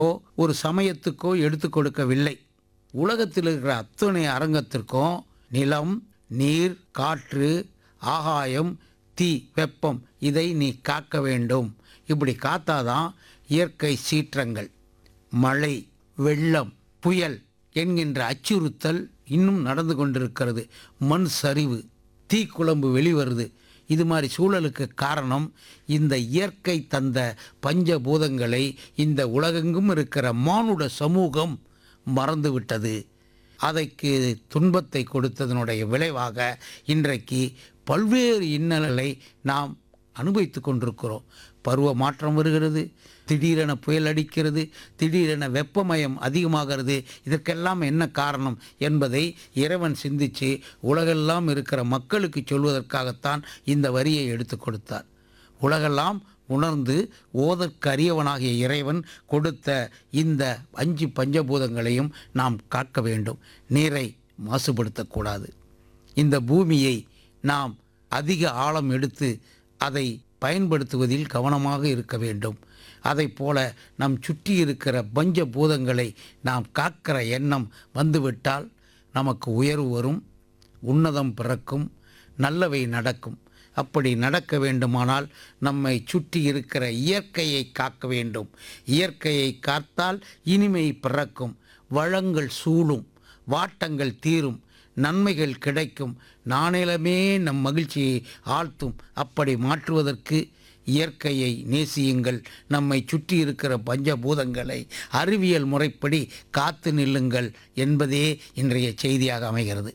ஒரு சமயத்துக்கோ எடுத்து கொடுக்கவில்லை உலகத்தில் இருக்கிற அத்தனை அரங்கத்திற்கும் நிலம் நீர் காற்று ஆகாயம் தீ வெப்பம் இதை நீ காக்க வேண்டும் இப்படி காத்தாதான் இயற்கை சீற்றங்கள் மழை வெள்ளம் புயல் என்கின்ற அச்சுறுத்தல் இன்னும் நடந்து கொண்டிருக்கிறது மண் சரிவு தீக்குழம்பு வெளிவருது இது மாதிரி சூழலுக்கு காரணம் இந்த இயற்கை தந்த பஞ்சபூதங்களை இந்த உலகெங்கும் இருக்கிற மானுட சமூகம் மறந்துவிட்டது அதைக்கு துன்பத்தை கொடுத்ததனுடைய விளைவாக இன்றைக்கு பல்வேறு இன்னல்களை நாம் அனுபவித்து கொண்டிருக்கிறோம் பருவ மாற்றம் வருகிறது திடீரென புயல் அடிக்கிறது திடீரென வெப்பமயம் அதிகமாகிறது இதற்கெல்லாம் என்ன காரணம் என்பதை இறைவன் சிந்தித்து உலகெல்லாம் இருக்கிற மக்களுக்கு சொல்வதற்காகத்தான் இந்த வரியை எடுத்து கொடுத்தார் உலகெல்லாம் உணர்ந்து ஓதற்கரியவனாகிய இறைவன் கொடுத்த இந்த அஞ்சு பஞ்சபூதங்களையும் நாம் காக்க வேண்டும் நீரை மாசுபடுத்தக்கூடாது இந்த பூமியை நாம் அதிக ஆழம் எடுத்து அதை பயன்படுத்துவதில் கவனமாக இருக்க வேண்டும் அதைப் போல நம் சுற்றி இருக்கிற பஞ்ச பூதங்களை நாம் காக்கிற எண்ணம் வந்துவிட்டால் நமக்கு உயர்வு வரும் உன்னதம் பிறக்கும் நல்லவை நடக்கும் அப்படி நடக்க வேண்டுமானால் நம்மை சுற்றி இருக்கிற இயற்கையை காக்க வேண்டும் இயற்கையை காத்தால் இனிமை பிறக்கும் வளங்கள் சூழும் வாட்டங்கள் தீரும் நன்மைகள் கிடைக்கும் நாணயமே நம் மகிழ்ச்சியை ஆழ்த்தும் அப்படி மாற்றுவதற்கு இயற்கையை நேசியுங்கள் நம்மை சுற்றி இருக்கிற பஞ்சபூதங்களை அறிவியல் முறைப்படி காத்து நில்லுங்கள் என்பதே இன்றைய செய்தியாக அமைகிறது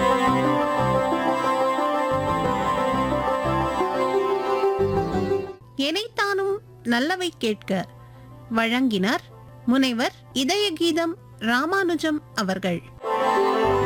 எனைத்தானும் நல்லவை கேட்க வழங்கினார் முனைவர் இதய கீதம் ராமானுஜம் அவர்கள்